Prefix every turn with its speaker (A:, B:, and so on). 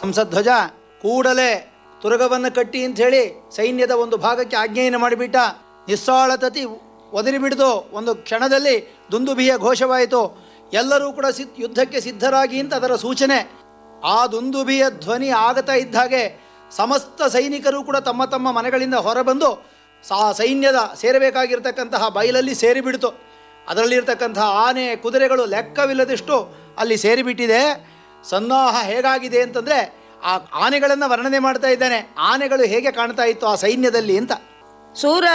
A: ಹಂಸಧ್ವಜ ಕೂಡಲೇ ತುರಗವನ್ನು ಕಟ್ಟಿ ಅಂತ ಹೇಳಿ ಸೈನ್ಯದ ಒಂದು ಭಾಗಕ್ಕೆ ಆಜ್ಞೆಯನ್ನು ಮಾಡಿಬಿಟ್ಟ ನಿಸ್ಸಾಳತತಿ ಒದರಿ ಬಿಡ್ದು ಒಂದು ಕ್ಷಣದಲ್ಲಿ ದುಂದುಭಿಯ ಘೋಷವಾಯಿತು ಎಲ್ಲರೂ ಕೂಡ ಸಿದ್ ಯುದ್ಧಕ್ಕೆ ಸಿದ್ಧರಾಗಿ ಅಂತ ಅದರ ಸೂಚನೆ ಆ ದುಂದುಭಿಯ ಧ್ವನಿ ಆಗತಾ ಇದ್ದ ಹಾಗೆ ಸಮಸ್ತ ಸೈನಿಕರು ಕೂಡ ತಮ್ಮ ತಮ್ಮ ಮನೆಗಳಿಂದ ಹೊರಬಂದು ಸಾ ಸೈನ್ಯದ ಸೇರಬೇಕಾಗಿರ್ತಕ್ಕಂತಹ ಬಯಲಲ್ಲಿ ಸೇರಿಬಿಡ್ತು ಅದರಲ್ಲಿರ್ತಕ್ಕಂತಹ ಆನೆ ಕುದುರೆಗಳು ಲೆಕ್ಕವಿಲ್ಲದಷ್ಟು ಅಲ್ಲಿ ಸೇರಿಬಿಟ್ಟಿದೆ ಸನ್ನಾಹ ಹೇಗಾಗಿದೆ ಅಂತಂದರೆ ಆ ಆನೆಗಳನ್ನು ವರ್ಣನೆ ಮಾಡ್ತಾ ಇದ್ದಾನೆ ಆನೆಗಳು ಹೇಗೆ ಕಾಣ್ತಾ ಇತ್ತು ಆ ಸೈನ್ಯದಲ್ಲಿ ಅಂತ
B: ಸೂರ